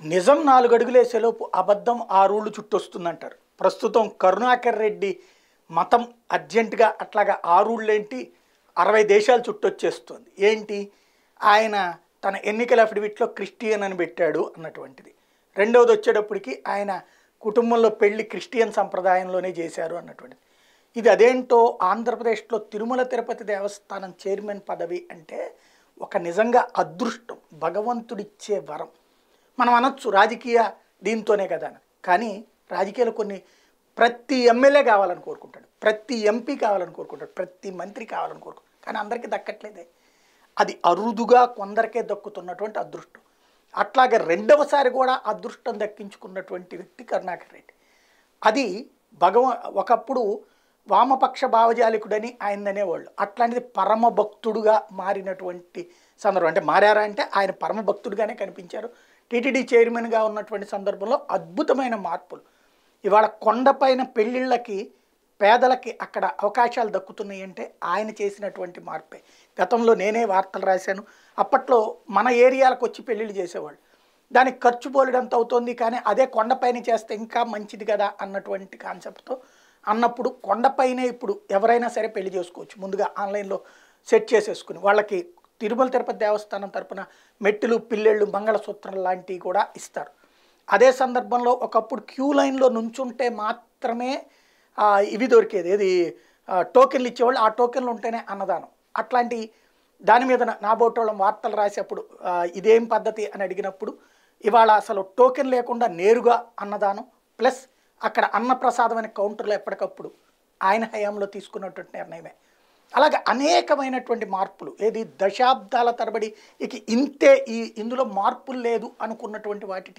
నిజం నాలుగు అడుగులేసేలోపు అబద్ధం ఆరుళ్ళు చుట్టొస్తుందంటారు ప్రస్తుతం కరుణాకర్ రెడ్డి మతం అర్జెంటుగా అట్లాగా ఆరుళ్ళేంటి అరవై దేశాలు చుట్టొచ్చేస్తుంది ఏంటి ఆయన తన ఎన్నికల అఫిడవిట్లో క్రిస్టియన్ అని పెట్టాడు అన్నటువంటిది రెండవది వచ్చేటప్పటికి ఆయన కుటుంబంలో పెళ్లి క్రిస్టియన్ సంప్రదాయంలోనే చేశారు అన్నటువంటిది ఇది అదేంటో ఆంధ్రప్రదేశ్లో తిరుమల తిరుపతి దేవస్థానం చైర్మన్ పదవి అంటే ఒక నిజంగా అదృష్టం భగవంతుడిచ్చే వరం మనం అనొచ్చు రాజకీయ దీంతోనే కదా అని కానీ రాజకీయాలు కొన్ని ప్రతి ఎమ్మెల్యే కావాలని కోరుకుంటాడు ప్రతి ఎంపీ కావాలని కోరుకుంటాడు ప్రతి మంత్రి కావాలని కోరుకుంటాడు కానీ అందరికీ దక్కట్లేదే అది అరుదుగా కొందరికే దక్కుతున్నటువంటి అదృష్టం అట్లాగే రెండవసారి కూడా అదృష్టం దక్కించుకున్నటువంటి వ్యక్తి కరుణాకర్ రెడ్డి అది భగవ ఒకప్పుడు వామపక్ష భావజాలికుడని ఆయన అనేవాళ్ళు అట్లాంటిది పరమ భక్తుడుగా మారినటువంటి సందర్భం అంటే మారారా అంటే ఆయన పరమ భక్తుడుగానే కనిపించారు టీటీడీ చైర్మన్గా ఉన్నటువంటి సందర్భంలో అద్భుతమైన మార్పులు ఇవాళ కొండపైన పెళ్ళిళ్ళకి పేదలకి అక్కడ అవకాశాలు దక్కుతున్నాయి అంటే ఆయన చేసినటువంటి మార్పే గతంలో నేనే వార్తలు రాశాను అప్పట్లో మన ఏరియాలకు వచ్చి పెళ్ళిళ్ళు చేసేవాళ్ళు దానికి ఖర్చు పోలేడంత అవుతుంది కానీ అదే కొండపైన చేస్తే ఇంకా మంచిది కదా అన్నటువంటి కాన్సెప్ట్తో అన్నప్పుడు కొండపైనే ఇప్పుడు ఎవరైనా సరే పెళ్లి చేసుకోవచ్చు ముందుగా ఆన్లైన్లో సెట్ చేసేసుకుని వాళ్ళకి తిరుమల తిరుపతి దేవస్థానం తరపున మెట్టులు పిల్లెళ్ళు మంగళసూత్రం లాంటివి కూడా ఇస్తారు అదే సందర్భంలో ఒకప్పుడు క్యూ లైన్లో నుంచుంటే మాత్రమే ఆ, ఇవి దొరికేది ఏది ఆ, టోకెన్లు ఇచ్చేవాళ్ళు ఆ టోకెన్లు ఉంటేనే అన్నదానం అట్లాంటి దాని మీద నా- నా బోటోళ్ళం వార్తలు రాసేప్పుడు ఆ, ఇదేం పద్ధతి అని అడిగినప్పుడు ఇవాళ అసలు టోకెన్ లేకుండా నేరుగా అన్నదానం ప్లస్ అక్కడ అన్నప్రసాదం అనే కౌంటర్లో ఎప్పటికప్పుడు ఆయన హయాంలో తీసుకున్నటువంటి నిర్ణయమే అలాగే అనేకమైనటువంటి మార్పులు ఏది దశాబ్దాల తరబడి ఇక ఇంతే ఈ ఇందులో మార్పులు లేదు అనుకున్నటువంటి వాటికి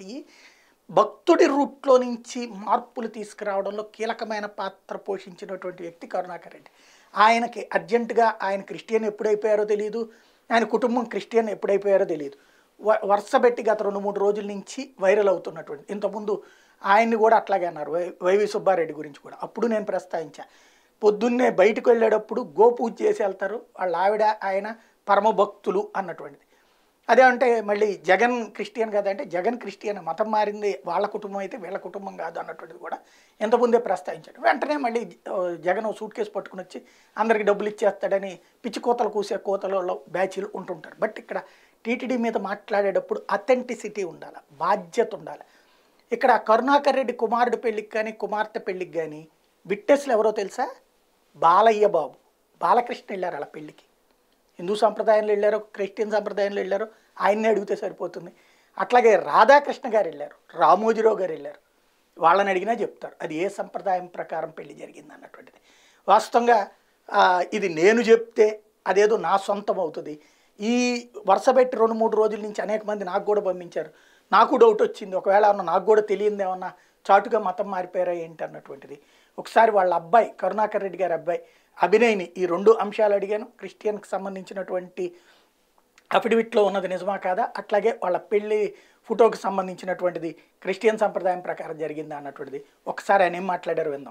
భక్తుడి రూట్లో నుంచి మార్పులు తీసుకురావడంలో కీలకమైన పాత్ర పోషించినటువంటి వ్యక్తి కరుణాకర్ రెడ్డి ఆయనకి అర్జెంటుగా ఆయన క్రిస్టియన్ ఎప్పుడైపోయారో తెలియదు ఆయన కుటుంబం క్రిస్టియన్ ఎప్పుడైపోయారో తెలియదు వ- వరుస పెట్టి గత రెండు మూడు రోజుల నుంచి వైరల్ అవుతున్నటువంటి ఇంతకుముందు ఆయన్ని కూడా అట్లాగే అన్నారు వై వైవి సుబ్బారెడ్డి గురించి కూడా అప్పుడు నేను ప్రస్తావించా పొద్దున్నే బయటకు వెళ్ళేటప్పుడు గోపూజ చేసి వెళ్తారు వాళ్ళ ఆవిడ ఆయన పరమ భక్తులు అన్నటువంటిది అదే అంటే మళ్ళీ జగన్ క్రిస్టియన్ కదా అంటే జగన్ క్రిస్టియన్ మతం మారింది వాళ్ళ కుటుంబం అయితే వీళ్ళ కుటుంబం కాదు అన్నటువంటిది కూడా ఎంతముందే ప్రస్తావించాడు వెంటనే మళ్ళీ ఆ, జగన్ ఓ సూట్ కేసు పట్టుకుని వచ్చి అందరికి డబ్బులు ఇచ్చేస్తాడని పిచ్చి కోతలు కూసే కోతలలో బ్యాచీలు ఉంటుంటారు బట్ ఇక్కడ టీటీడీ మీద మాట్లాడేటప్పుడు అథెంటిసిటీ ఉండాలి బాధ్యత ఉండాలి ఇక్కడ కరుణాకర్ రెడ్డి కుమారుడి పెళ్ళికి కానీ కుమార్తె పెళ్ళికి కానీ విట్టెస్లు ఎవరో తెలుసా బాలయ్య బాబు బాలకృష్ణ వెళ్ళారు అలా పెళ్ళికి హిందూ సంప్రదాయంలో వెళ్ళారు క్రిస్టియన్ సంప్రదాయంలో వెళ్ళారు ఆయన్నే అడిగితే సరిపోతుంది అట్లాగే రాధాకృష్ణ గారు వెళ్ళారు రామోజీరావు గారు వెళ్ళారు వాళ్ళని అడిగినా చెప్తారు అది ఏ సంప్రదాయం ప్రకారం పెళ్లి జరిగింది అన్నటువంటిది వాస్తవంగా ఆ, ఇది నేను చెప్తే అదేదో నా సొంతం అవుతుంది ఈ వరుస పెట్టి రెండు మూడు రోజుల నుంచి అనేక మంది నాకు కూడా పంపించారు నాకు డౌట్ వచ్చింది ఒకవేళ ఏమన్నా నాకు కూడా తెలియంది ఏమన్నా చాటుగా మతం మారిపోయారా ఏంటి అన్నటువంటిది ఒకసారి వాళ్ళ అబ్బాయి కరుణాకర్ రెడ్డి గారి అబ్బాయి అభినయ్ని ఈ రెండు అంశాలు అడిగాను క్రిస్టియన్కి సంబంధించినటువంటి అఫిడవిట్లో ఉన్నది నిజమా కాదా అట్లాగే వాళ్ళ పెళ్లి ఫోటోకి సంబంధించినటువంటిది క్రిస్టియన్ సంప్రదాయం ప్రకారం జరిగిందా అన్నటువంటిది ఒకసారి ఆయన ఏం మాట్లాడారు విందాం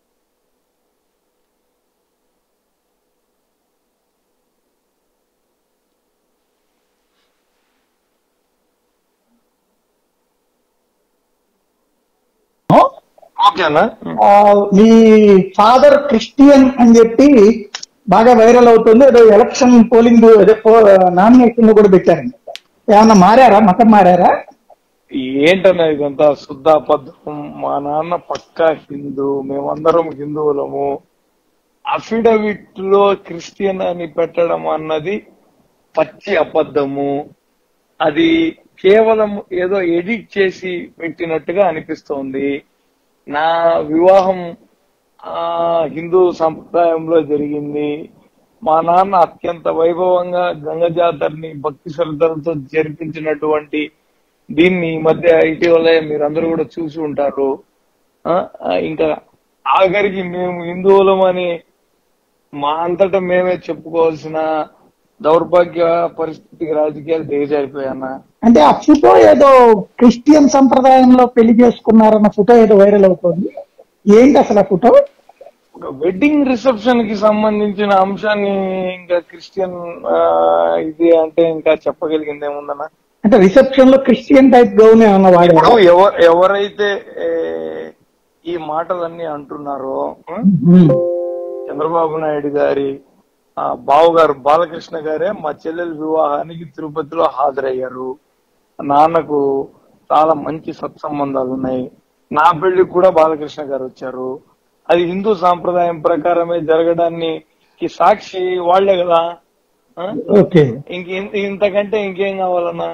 ఓకేనా ఆ, మీ ఫాదర్ క్రిస్టియన్ అని చెప్పి బాగా వైరల్ అవుతుంది ఏదో ఎలక్షన్ పోలింగ్ అదే నామినేషన్ కూడా పెట్టారండి ఏమన్నా మారారా మతం మారారా ఏంటన్నా ఇదంతా శుద్ధ అబద్ధం మా నాన్న పక్కా హిందూ మేమందరం హిందువులము అఫిడవిట్ లో క్రిస్టియన్ అని పెట్టడం అన్నది పచ్చి అబద్ధము అది కేవలం ఏదో ఎడిట్ చేసి పెట్టినట్టుగా అనిపిస్తోంది నా వివాహం ఆ హిందూ సంప్రదాయంలో జరిగింది మా నాన్న అత్యంత వైభవంగా గంగ జాతరని భక్తి శ్రద్ధలతో జరిపించినటువంటి దీన్ని ఈ మధ్య ఇటీవలే మీరందరూ కూడా చూసి ఉంటారు ఆ, ఆ, ఇంకా ఆఖరికి మేము హిందువులం అని మా అంతటా మేమే చెప్పుకోవాల్సిన దౌర్భాగ్య పరిస్థితికి రాజకీయాలు దిగజారిపోయానా అంటే ఆ ఫోటో ఏదో క్రిస్టియన్ సంప్రదాయంలో పెళ్లి చేసుకున్నారన్న ఫోటో ఏదో వైరల్ అవుతుంది ఏంటి అసలు ఆ ఫోటో ఒక వెడ్డింగ్ రిసెప్షన్ కి సంబంధించిన అంశాన్ని ఇంకా క్రిస్టియన్ ఆ, ఇది అంటే ఇంకా చెప్పగలిగింది ఏముందన్నా అంటే రిసెప్షన్ లో క్రిస్టియన్ టైప్ గౌన్ ఏమన్నా వాడారు ఇప్పుడు ఎవ- ఎవరైతే ఏ, ఈ మాటలన్నీ అంటున్నారో ఉం? చంద్రబాబు నాయుడు గారి ఆ, బావగారు బాలకృష్ణ గారే మా చెల్లెల వివాహానికి తిరుపతిలో హాజరయ్యారు నాన్నకు చాలా మంచి సత్సంబంధాలు ఉన్నాయి నా పెళ్లికి కూడా బాలకృష్ణ గారు వచ్చారు అది హిందూ సాంప్రదాయం ప్రకారమే జరగడాన్ని కి సాక్షి వాళ్లే కదా ఆ? ఓకే ఇంక ఇంత- ఇంతకంటే ఇంకేం కావాలన్నా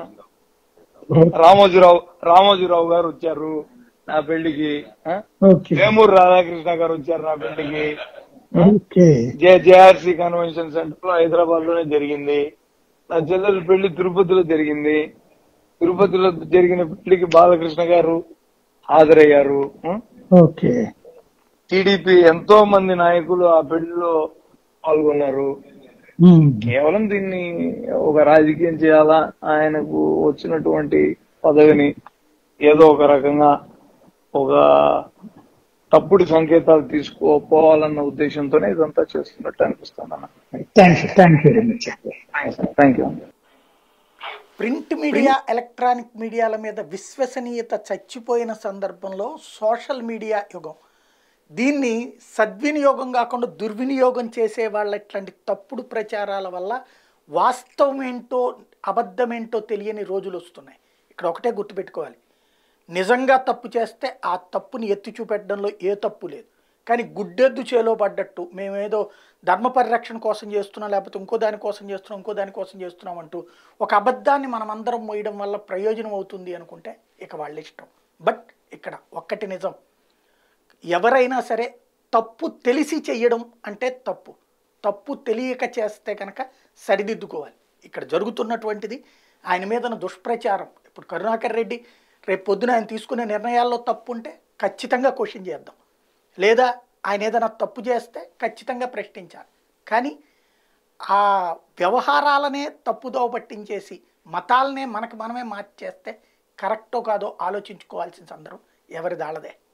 రామోజీరావు రామోజీరావు గారు వచ్చారు నా పెళ్లికి ఆ? ఓకే వేమూరు రాధాకృష్ణ గారు వచ్చారు నా పెళ్లికి okay J JRC convention centre లో హైదరాబాద్ లోనే జరిగింది నా చెల్లెల పెళ్లి తిరుపతిలో జరిగింది తిరుపతిలో జరిగిన పెళ్లికి బాలకృష్ణ గారు హాజరయ్యారు ఓకే టీడీపీ ఎంతో మంది నాయకులు ఆ పెళ్లిలో పాల్గొన్నారు ఉమ్. కేవలం దీన్ని ఒక రాజకీయం చేయాలా ఆయనకు వచ్చినటువంటి పదవిని ఏదో ఒక రకంగా ఒక తప్పుడు సంకేతాలు తీసుకోపోవాలన్న ఉద్దేశంతోనే ఇదంతా చేస్తున్నట్టు అనిపిస్తుంది అన్న thanks thank you very much thank you print media electronic మీడియాల మీద విశ్వసనీయత చచ్చిపోయిన సందర్భంలో సోషల్ మీడియా యుగం దీన్ని సద్వినియోగం కాకుండా దుర్వినియోగం చేసే వాళ్ళ ఇట్లాంటి తప్పుడు ప్రచారాల వల్ల వాస్తవం ఏంటో అబద్ధమేంటో తెలియని రోజులు వస్తున్నాయి ఇక్కడ ఒకటే గుర్తుపెట్టుకోవాలి నిజంగా తప్పు చేస్తే ఆ తప్పుని ఎత్తి చూపెట్టడంలో ఏ తప్పు లేదు కానీ గుడ్డెద్దు చేలో పడ్డట్టు మేమేదో ధర్మ పరిరక్షణ కోసం చేస్తున్నాం లేకపోతే ఇంకో దాని కోసం చేస్తున్నాం ఇంకో దాని కోసం చేస్తున్నాం అంటూ ఒక అబద్ధాన్ని మనం అందరం మోయడం వల్ల ప్రయోజనం అవుతుంది అనుకుంటే ఇక వాళ్ళ ఇష్టం బట్ ఇక్కడ ఒక్కటి నిజం ఎవరైనా సరే తప్పు తెలిసి చెయ్యడం అంటే తప్పు తప్పు తెలియక చేస్తే కనుక సరిదిద్దుకోవాలి ఇక్కడ జరుగుతున్నటువంటిది ఆయన మీద దుష్ప్రచారం ఇప్పుడు కరుణాకర్ రెడ్డి రేపు పొద్దున ఆయన తీసుకునే నిర్ణయాల్లో తప్పు ఉంటే ఖచ్చితంగా క్వశ్చన్ చేద్దాం లేదా ఆయన ఏదైనా తప్పు చేస్తే ఖచ్చితంగా ప్రశ్నించాలి కానీ ఆ వ్యవహారాలనే తప్పుదోవ పట్టించేసి మతాలనే మనకు మనమే మార్చేస్తే కరెక్టో కాదో ఆలోచించుకోవాల్సిన సందర్భం ఎవరి దాళ్ళదే